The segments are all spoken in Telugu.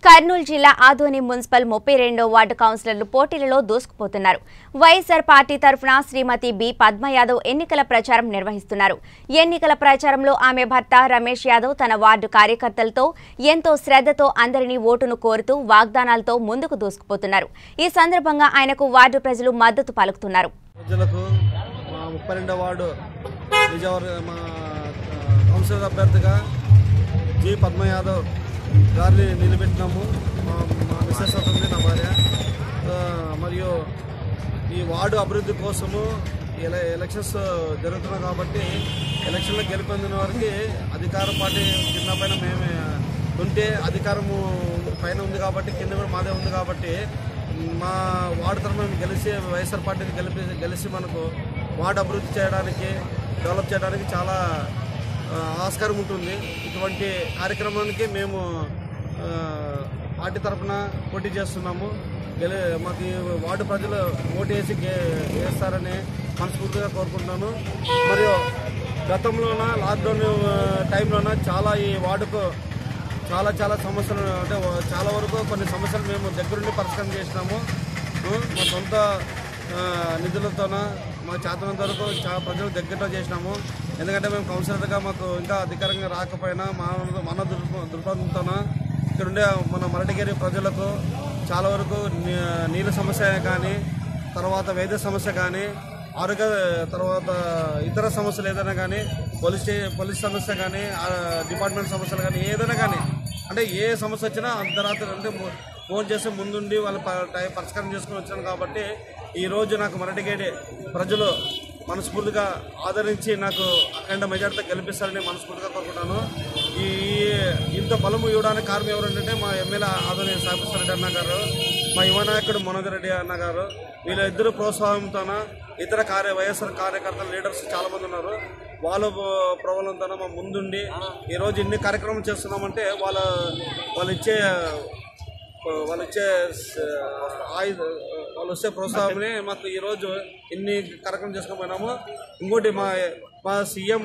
కర్నూలు జిల్లా ఆదోని మున్సిపల్ ముప్పై రెండో వార్డు కౌన్సిలర్లు పోటీలలో దూసుకుపోతున్నారు వైఎస్ఆర్ పార్టీ తరఫున శ్రీమతి బి పద్మ యాదవ్ ఎన్నికల ప్రచారం నిర్వహిస్తున్నారు ఎన్నికల ప్రచారంలో ఆమె భర్త రమేష్ యాదవ్ తన వార్డు కార్యకర్తలతో ఎంతో శ్రద్ధతో అందరినీ ఓటును కోరుతూ వాగ్దానాలతో ముందుకు దూసుకుపోతున్నారు ఈ సందర్భంగా ఆయనకు వార్డు ప్రజలు మద్దతు పలుకుతున్నారు ప్రజలకు మా ముప్పై రెండో వార్డు విజయవాడ మా ఆ, కౌన్సిలర్ అభ్యర్థిగా జి పద్మ యాదవ్ గారిని నిలబెట్టినాము మా మా మిస్సెస్ అవుతుంది నా భార్య ఆ, మరియు ఈ వార్డు అభివృద్ధి కోసము ఎల ఎలక్షన్స్ జరుగుతున్నాయి కాబట్టి ఎలక్షన్లో గెలుపొందిన వారికి అధికార పార్టీ కింద పైన మేమే ఉంటే అధికారము పైన ఉంది కాబట్టి కింద కూడా మాదే ఉంది కాబట్టి మా వార్డు తరఫున మేము గెలిచి వైఎస్ఆర్ పార్టీని గెలిపి గెలిచి మనకు వార్డు అభివృద్ధి చేయడానికి డెవలప్ చేయడానికి చాలా ఆ, ఆస్కారం ఉంటుంది ఇటువంటి కార్యక్రమానికి మేము ఆ, పార్టీ తరఫున పోటీ చేస్తున్నాము గెలి మాకు ఈ వార్డు ప్రజలు ఓటు వేసి గే- వేస్తారని మనస్ఫూర్తిగా కోరుకుంటున్నాను మరియు గతంలోన లాక్డౌన్ ఆ, టైంలోన చాలా ఈ వార్డుకు చాలా చాలా సమస్యలు అంటే చాలా వరకు కొన్ని సమస్యలు మేము దగ్గరుండి పరిష్కారం చేసినాము ఆ, మా సొంత ఆ, నిధులతోన మా చేతనంత వరకు చాలా ప్రజలు దగ్గరలో చేసినాము ఎందుకంటే మేము కౌన్సిలర్గా మాకు ఇంకా అధికారంగా రాకపోయినా మా మన దృక్ప- దృక్పథంతోన ఇక్కడ ఉండే మన మరటిగిరి ప్రజలకు చాలా వరకు నీ- నీళ్ళ సమస్య కానీ తర్వాత వైద్య సమస్య కానీ ఆరోగ్య తర్వాత ఇతర సమస్యలు ఏదైనా కానీ పోలీస్ స్టే పోలీస్ సమస్య కానీ ఆ, డిపార్ట్మెంట్ సమస్యలు కానీ ఏదైనా కానీ అంటే ఏ సమస్య వచ్చినా అర్ధరాత్రి అంటే మో- ఫోన్ చేస్తే ముందుండి వాళ్ళు ప- టై- పరిష్కారం చేసుకుని వచ్చాను కాబట్టి ఈ రోజు నాకు మరటిగేడి ప్రజలు మనస్ఫూర్తిగా ఆదరించి నాకు అఖండ మెజార్టీతో గెలిపిస్తారని మనస్ఫూర్తిగా కోరుకుంటాను ఈ ఇంత బలము ఇవ్వడానికి కారణం ఎవరంటే మా ఎమ్మెల్యే ఆదరణ సాపిస్తారెడ్డి అన్న గారు మా యువ నాయకుడు మనోహర్ రెడ్డి అన్న గారు వీళ్ళ ఇద్దరు ప్రోత్సాహంతోన ఇతర కార్య వైఎస్ఆర్ కార్యకర్తల లీడర్స్ చాలా మంది ఉన్నారు వాళ్ళ ప్రబలంతోన మా ముందుండి ఈరోజు ఇన్ని కార్యక్రమం చేస్తున్నామంటే వాళ్ళ వాళ్ళు ఇచ్చే వాళ్ళు ఇచ్చే స- ఆయుధ వాళ్ళు వచ్చే ప్రోత్సాహమే మాకు ఈరోజు ఇన్ని కార్యక్రమం చేసుకుపోయినాము ఇంకోటి మా మా సీఎం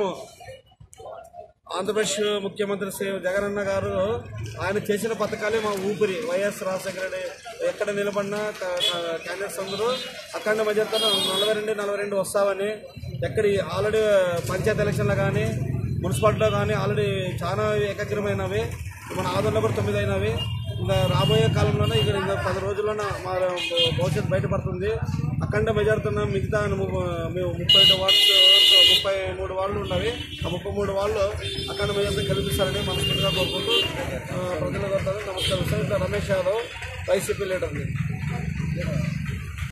ఆంధ్రప్రదేశ్ ముఖ్యమంత్రి శ్రీ జగనన్న గారు ఆయన చేసిన పథకాలే మా ఊపిరి వైఎస్ రాజశేఖర రెడ్డి ఎక్కడ నిలబడినా క్యాండిడేట్స్ అందరూ అఖండ మెజార్టీతో నలభై రెండు నలభై రెండు వస్తామని ఎక్కడ ఆల్రెడీ పంచాయతీ ఎలక్షన్లో కానీ మున్సిపాలిటీలో కానీ ఆల్రెడీ చాలా ఏకగ్రమైనవి మన ఆదరణలో కూడా తొమ్మిది అయినవి ఇంకా రాబోయే కాలంలోనే ఇక్కడ ఇంకా పది రోజుల్లోనే మా భవిష్యత్తు బయటపడుతుంది అఖండ మెజార్టీ మిగతా ము- మేము ముప్పై ఐదు వార్డ్స్ ముప్పై మూడు వాళ్ళు ఉన్నవి ఆ ముప్పై మూడు వాళ్ళు అఖండ మెజార్టీ గెలిపిస్తారని మనస్ఫూర్తిగా కోరుకుంటూ ఆ, ప్రజలకు నమస్కారం సార్ ఇట్లా రమేష్ యాదవ్ వైసీపీ లీడర్ని